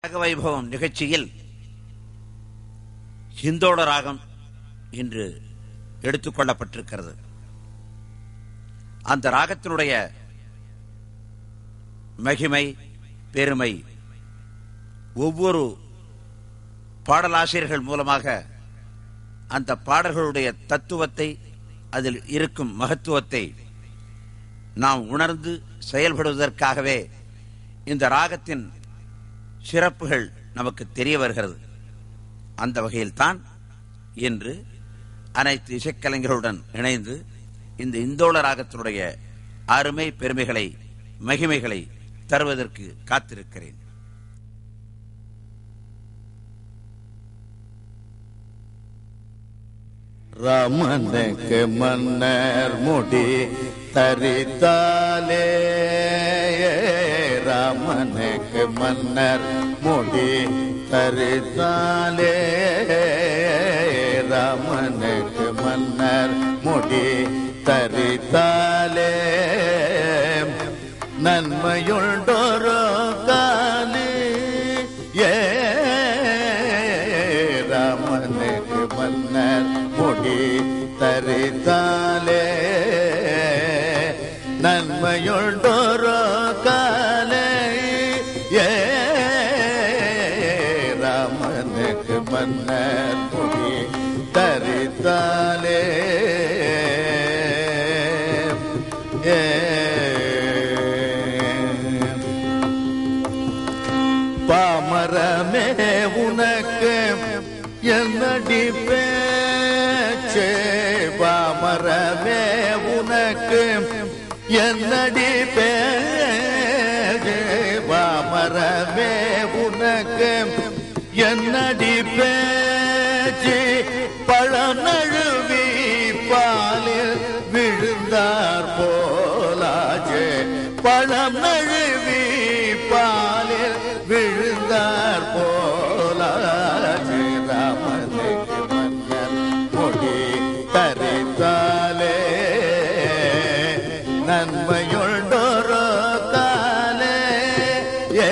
ராக வைபவம் நிகழ்ச்சியில் ஹிந்தோட ராகம் என்று எடுத்துக்கொள்ளப்பட்டிருக்கிறது அந்த ராகத்தினுடைய மகிமை பெருமை ஒவ்வொரு பாடலாசிரியர்கள் மூலமாக அந்த பாடல்களுடைய தத்துவத்தை அதில் இருக்கும் மகத்துவத்தை நாம் உணர்ந்து செயல்படுவதற்காகவே இந்த ராகத்தின் சிறப்புகள் நமக்கு தெரிய வருகிறது அந்த வகையில்தான் இன்று அனைத்து இசைக்கலைஞர்களுடன் இணைந்து இந்த இந்தோள ராகத்தினுடைய அருமை பெருமைகளை மகிமைகளை தருவதற்கு காத்திருக்கிறேன் ரமனுக்கு மன்னர் முடி தரித்தாலே ராமனுக்கு மன்னர் முடி தரித்தாலே ராமனுக்கு மன்னர் முடி தரித்தாலே நன்மையுண்டொரு காலி ஏ ராமனுக்கு மன்னர் முடி தரித்தாலே நன்மையுண்டொரு காலே ஏ ராமனுக்கு மன்னர் முடி தரித்தாலே ஏ பாமரமே உனக்கு என்னடி பேச்சே பாமரமே உனக்கு என்னடி பேச்சே பாமரமே உனக்கு என்னடி பேச்சு பழம் நழுவி பாலில் விழுந்தார் போலாஜே பழம் நழுவி பாலில் விழுந்தார் போலாஜே ராமனுக்கு மன்னர் கொடி தரித்தாலே நன்மையுண்டொரு காலே ஏ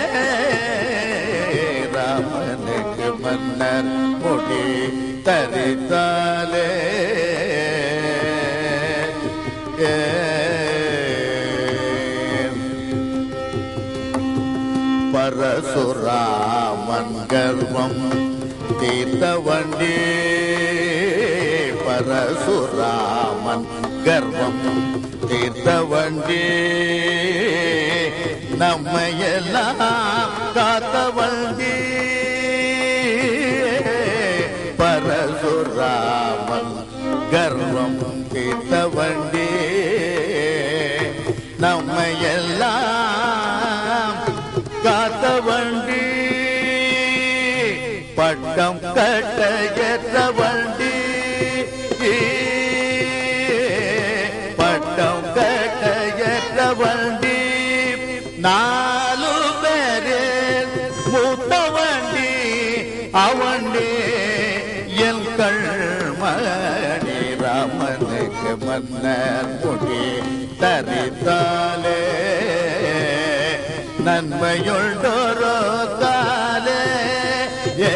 ராமனுக்கு மன்னர் முடி தரித்தாலே ஏ பரசுராமன் கர்வம் தீர்த்த வண்டி பரசுராமன் கர்வம் தீர்த்த வண்டி நம்மையெல்லாம் காத்த வண்டி பரசுராமன் கர்வம் தீர்த்த வண்டி நம்மையெல்லாம் காத்த வண்டி பட்டம் கட்ட ஏற்ற வண்டி பட்டம் கட்ட ஏற்ற வண்டி நாலு பேரே மூத்த வண்டி அவண்டே என் கண்மணி ராமனுக்கு மன்னர் முடி தரித்தாலே நன்மையுண்டொரு காலே ஏ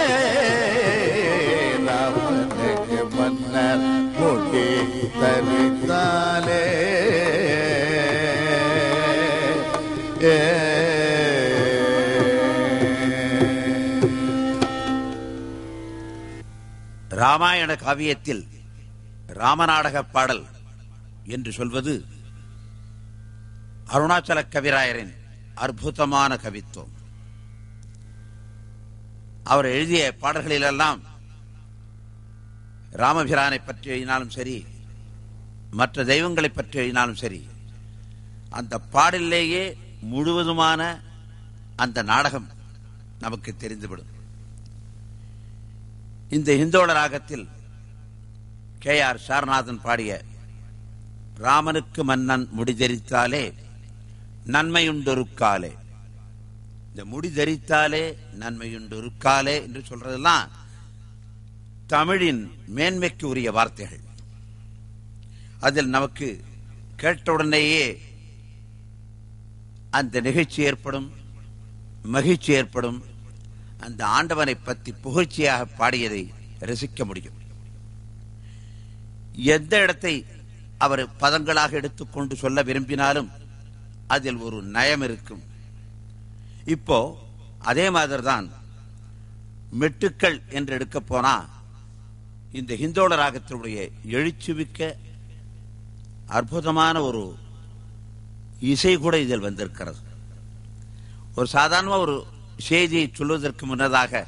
ராமனுக்கு மன்னர் முடி தரித்தாலே ஏ ராமாயண காவியத்தில் ராமநாடக பாடல் என்று சொல்வது அருணாச்சல கவிராயரின் அற்புதமான கவித்துவம் அவர் எழுதிய பாடல்களிலெல்லாம் ராமபிரானை பற்றி எழுதினாலும் சரி மற்ற தெய்வங்களை பற்றி எழுதினாலும் சரி அந்த பாடலிலேயே முழுவதுமான அந்த நாடகம் நமக்கு தெரிந்துவிடும் இந்த இந்தோள ராகத்தில் கே ஆர் சாரநாதன் பாடிய ராமனுக்கு மன்னன் முடிதரித்தாலே நன்மையுண்டொருக்காலே இந்த முடிதரித்தாலே நன்மையுண்டொருக்காலே என்று சொல்றதெல்லாம் தமிழின் மேன்மைக்கு உரிய வார்த்தைகள் அதில் நமக்கு கேட்டவுடனேயே அந்த நிகழ்ச்சி ஏற்படும் மகிழ்ச்சி ஏற்படும் அந்த ஆண்டவனை பற்றி புகழ்ச்சியாக பாடியதை ரசிக்க முடியும் எந்த இடத்தை அவர் பதங்களாக எடுத்துக்கொண்டு சொல்ல விரும்பினாலும் அதில் ஒரு நயம் இருக்கும் இப்போ அதே மாதிரி தான் மெட்டுக்கள் என்று எடுக்க போனா இந்த ஹிந்தோள ராகத்தினுடைய எழுச்சிமிக்க அற்புதமான ஒரு இசை கூட இதில் வந்திருக்கிறது ஒரு சாதாரண ஒரு செய்தியை சொல்வதற்கு முன்னதாக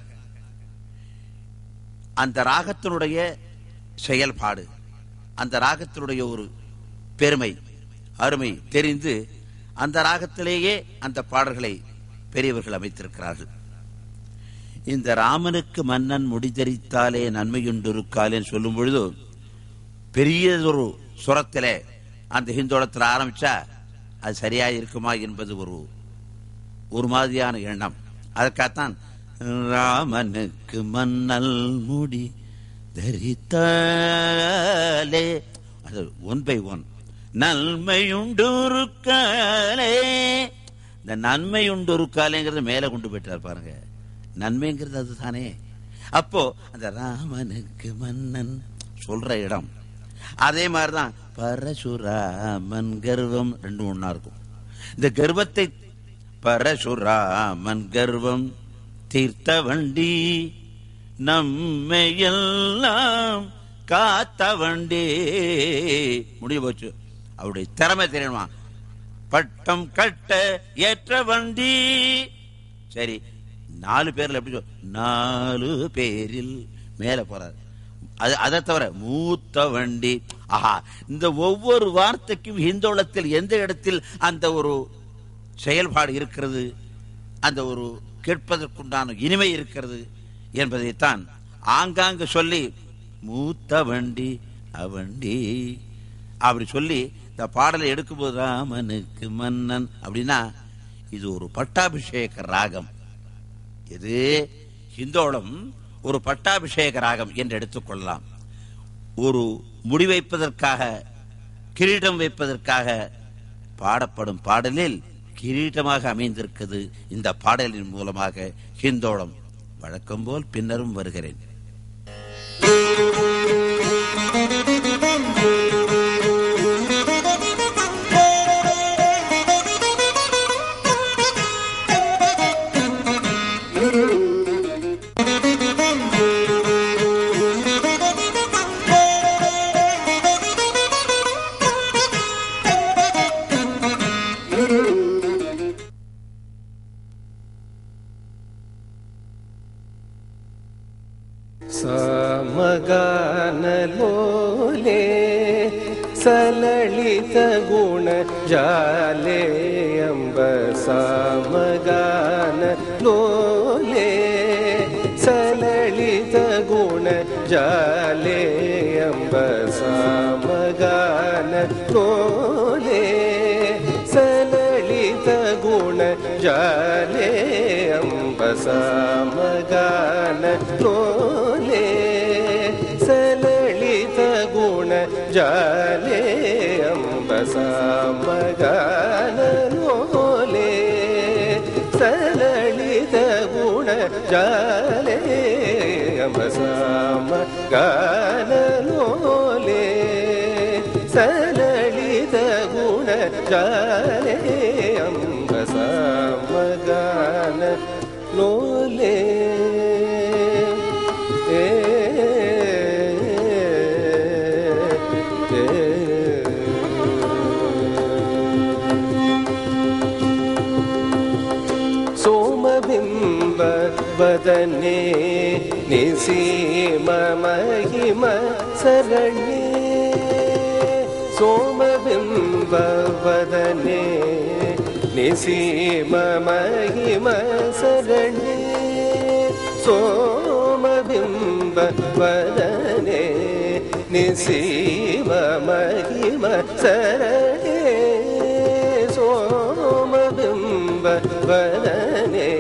அந்த ராகத்தினுடைய செயல்பாடு அந்த ராகத்தினுடைய ஒரு பெருமை அருமை தெரிந்து அந்த ராகத்திலேயே அந்த பாடல்களை பெரியவர்கள் அமைத்திருக்கிறார்கள் இந்த ராமனுக்கு மன்னன் முடிதரித்தாலே நன்மையுண்டிருக்காலேன்னு சொல்லும் பொழுது பெரியதொரு சுரத்திலே அந்த ஹிந்தோளத்தில் ஆரம்பிச்சா அது சரியா இருக்குமா என்பது ஒரு ஒரு மாதிரியான எண்ணம் அதற்காகத்தான் ராமனுக்கு மன்னல் முடி தரித்தாலே அது ஒன் பை ஒன் நன்மையுண்டுருக்காலே இந்த நன்மையுண்டுருக்காலேங்கிறது மேலே கொண்டு போயிட்டார் பாருங்க நன்மைங்கிறது அதுதானே அப்போ அந்த ராமனுக்கு மன்னன் சொல்ற இடம் அதே மாதிரிதான் பரசுராமன் கர்வம் ரெண்டு ஒண்ணா இருக்கும் இந்த கர்வத்தை பரசுராமன் கர்வம் தீர்த்த வண்டி நம்மையெல்லாம் காத்த வண்டி முடிய போச்சு அவருடைய திறமை தெரியணுமா பட்டம் கட்ட ஏற்ற வண்டி சரி நாலு பேர்ல எப்படி சொல் நாலு பேரில் மேல போறாரு அது அதை தவிர மூத்த வண்டி ஆஹா இந்த ஒவ்வொரு வார்த்தைக்கும் ஹிந்தோளத்தில் எந்த இடத்தில் அந்த ஒரு செயல்பாடு இருக்கிறது அந்த ஒரு கேட்பதற்குண்டான இனிமை இருக்கிறது என்பதைத்தான் ஆங்காங்கு சொல்லி மூத்த வண்டி அவண்டி அப்படி சொல்லி இந்த பாடலை எடுக்கும்போது ராமனுக்கு மன்னன் அப்படின்னா இது ஒரு பட்டாபிஷேக ராகம் இது ஹிந்தோளம் ஒரு பட்டாபிஷேக ராகம் என்று எடுத்துக்கொள்ளலாம் ஒரு முடிவைப்பதற்காக கிரீடம் வைப்பதற்காக பாடப்படும் பாடலில் கிரீட்டமாக அமைந்திருக்கிறது இந்த பாடலின் மூலமாக ஹிந்தோளம் வழக்கம் போல் பின்னரும் வருகிறேன் ಸಮಗಾನಲೋಲೆ ಸಲಳಿತ ಗುಣ ಜಾಲೆ ಎಂಬ ಸಮಗಾನ ಲೋಲೆ ಸಲಳಿತ ಗುಣ ಜಾಲೆ ಎಂಬ ಸಮಗಾನ ಲೋಲೆ ಸಲಳಿತ ಗುಣ ಜಾಲೆ ಎಂಬ ಸಮಗಾನ ಲೋಲೆ ಸಲಳಿತ ಗುಣ ಜಾಲೆ ಅಂಬ ಸಮಗಾನ ಲೋಲೆ ಸಲಳಿತ ಗುಣ ಜಾಲೆ ಅಂಬ ಸಮಗಾನ ಲೋಲೆ ಸಲಳಿತ ಗುಣ ಜಾಲೆ ಅಂಬ ಸಮಗಾನ ಲೋಲೆ ಏ ಸೋಮಬಿಂಬ ಬದನೆ ನಿಸೀಮ ಮಹಿಮ ಸರಣಿ ಸೋಮಬಿಂಬ ಬದನೆ ನಿಸೀಮ ಮಹಿಮ ಸರಣಿ ಸೋಮಬಿಂಬ ವದನೆ ನಿಸೀಮ ಮಹಿಮ ಸರಣಿ ಸೋಮಬಿಂಬ ವದನೆ